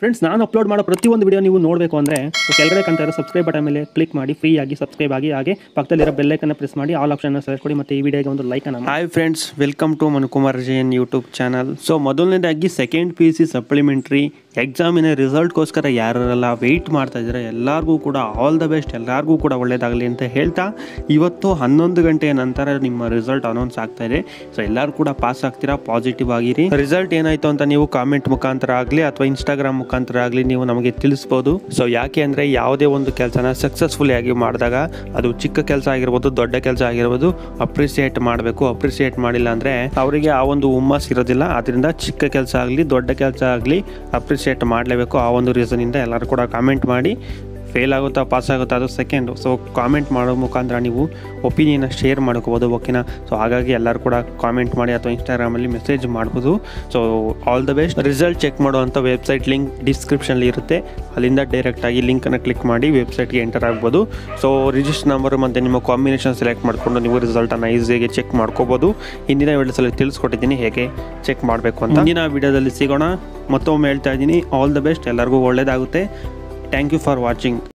friends ನಾನು upload ಮಾಡೋ ಪ್ರತಿಯೊಂದು ವಿಡಿಯೋ ನೀವು ನೋಡಬೇಕು ಅಂದರೆ ಕೆಳಗಡೆ ಕಾಣ್ತಾ ಇರೋ ಸಬ್ಸ್ಕ್ರೈಬ್ ಬಟನ್ ಮೇಲೆ ಕ್ಲಿಕ್ ಮಾಡಿ ಫ್ರೀ ಆಗಿ ಸಬ್ಸ್ಕ್ರೈಬ್ ಆಗಿ ಹಾಗೆ ಪಕ್ಕದಲ್ಲಿರೋ ಬೆಲ್ಲೈಕನ್ನ ಪ್ರೆಸ್ ಮಾಡಿ ಆಲ್ ಆಪ್ಷನ್ ಸೆಲೆಕ್ಟ್ ಕೊಡಿ ಮತ್ತು ಈ ವಿಡಿಯೋಗೆ ಒಂದು ಲೈಕ್ ಅನ್ನ hi friends welcome to Manukumar Jain YouTube channel so ಮೊದಲನೇದಾಗಿ second P U C supplementary ಎಕ್ಸಾಮಿನ ರಿಸಲ್ಟ್ಗೋಸ್ಕರ ಯಾರೆಲ್ಲ ವೆಯ್ಟ್ ಮಾಡ್ತಾ ಇದ್ದಾರೆ ಎಲ್ಲರಿಗೂ ಕೂಡ ಆಲ್ ದ ಬೆಸ್ಟ್ ಎಲ್ಲರಿಗೂ ಕೂಡ ಒಳ್ಳೇದಾಗಲಿ ಅಂತ ಹೇಳ್ತಾ ಇವತ್ತು ಹನ್ನೊಂದು ಗಂಟೆಯ ನಂತರ ನಿಮ್ಮ ರಿಸಲ್ಟ್ ಅನೌನ್ಸ್ ಆಗ್ತಾ ಇದೆ ಸೊ ಎಲ್ಲರೂ ಕೂಡ ಪಾಸ್ ಆಗ್ತೀರಾ ಪಾಸಿಟಿವ್ ಆಗಿರಿ ರಿಸಲ್ಟ್ ಏನಾಯ್ತು ಅಂತ ನೀವು ಕಾಮೆಂಟ್ ಮುಖಾಂತರ ಆಗಲಿ ಅಥವಾ ಇನ್ಸ್ಟಾಗ್ರಾಮ್ ಮುಖಾಂತರ ಆಗಲಿ ನೀವು ನಮಗೆ ತಿಳಿಸ್ಬೋದು ಸೊ ಯಾಕೆ ಅಂದರೆ ಯಾವುದೇ ಒಂದು ಕೆಲಸನ ಸಕ್ಸಸ್ಫುಲ್ ಆಗಿ ಮಾಡಿದಾಗ ಅದು ಚಿಕ್ಕ ಕೆಲಸ ಆಗಿರ್ಬೋದು ದೊಡ್ಡ ಕೆಲಸ ಆಗಿರ್ಬೋದು ಅಪ್ರಿಸಿಯೇಟ್ ಮಾಡಬೇಕು ಅಪ್ರಿಸಿಯೇಟ್ ಮಾಡಿಲ್ಲ ಅಂದರೆ ಅವರಿಗೆ ಆ ಒಂದು ಹುಮ್ಮಸ್ ಇರೋದಿಲ್ಲ ಅದರಿಂದ ಚಿಕ್ಕ ಕೆಲಸ ಆಗಲಿ ದೊಡ್ಡ ಕೆಲಸ ಆಗಲಿ ಅಪ್ರಿಸಿಯೇಟ್ ಮಾಡಲೇಬೇಕು ಆ ಒಂದು ರೀಸನಿಂದ ಎಲ್ಲರೂ ಕೂಡ ಕಾಮೆಂಟ್ ಮಾಡಿ ಫೇಲ್ ಆಗುತ್ತಾ ಪಾಸ್ ಆಗುತ್ತಾ ಅದು ಸೆಕೆಂಡು ಸೊ ಕಾಮೆಂಟ್ ಮಾಡೋ ಮುಖಾಂತರ ನೀವು ಒಪಿನಿಯನ್ನ ಶೇರ್ ಮಾಡ್ಕೋಬೋದು ಓಕೆನಾ ಸೊ ಹಾಗಾಗಿ ಎಲ್ಲರೂ ಕೂಡ ಕಾಮೆಂಟ್ ಮಾಡಿ ಅಥವಾ ಇನ್ಸ್ಟಾಗ್ರಾಮಲ್ಲಿ ಮೆಸೇಜ್ ಮಾಡ್ಬೋದು so all the best result check ಮಾಡುವಂಥ ವೆಬ್ಸೈಟ್ ಲಿಂಕ್ ಡಿಸ್ಕ್ರಿಪ್ಷನಲ್ಲಿ ಇರುತ್ತೆ ಅಲ್ಲಿಂದ ಡೈರೆಕ್ಟಾಗಿ ಲಿಂಕನ್ನು ಕ್ಲಿಕ್ ಮಾಡಿ ವೆಬ್ಸೈಟ್ಗೆ ಎಂಟರ್ ಆಗ್ಬೋದು ಸೊ ರಿಜಿಸ್ಟರ್ ನಂಬರ್ ಮತ್ತು ನಿಮ್ಮ ಕಾಂಬಿನೇಷನ್ ಸೆಲೆಕ್ಟ್ ಮಾಡಿಕೊಂಡು ನೀವು ರಿಸಲ್ಟನ್ನು ಈಸಿಯಾಗಿ ಚೆಕ್ ಮಾಡ್ಕೋಬೋದು ಹಿಂದಿನ ವಿಡಿಯೋಸಲ್ಲಿ ತಿಳಿಸ್ಕೊಟ್ಟಿದ್ದೀನಿ ಹೇಗೆ ಚೆಕ್ ಮಾಡಬೇಕು ಅಂತ ಹಿಂದಿನ ವಿಡಿಯೋದಲ್ಲಿ ಸಿಗೋಣ ಮತ್ತೊಮ್ಮೆ ಹೇಳ್ತಾ ಇದ್ದೀನಿ ಆಲ್ ದ ಬೆಸ್ಟ್ ಎಲ್ಲರಿಗೂ ಒಳ್ಳೆಯದಾಗುತ್ತೆ ಥ್ಯಾಂಕ್ ಯು ಫಾರ್ ವಾಚಿಂಗ್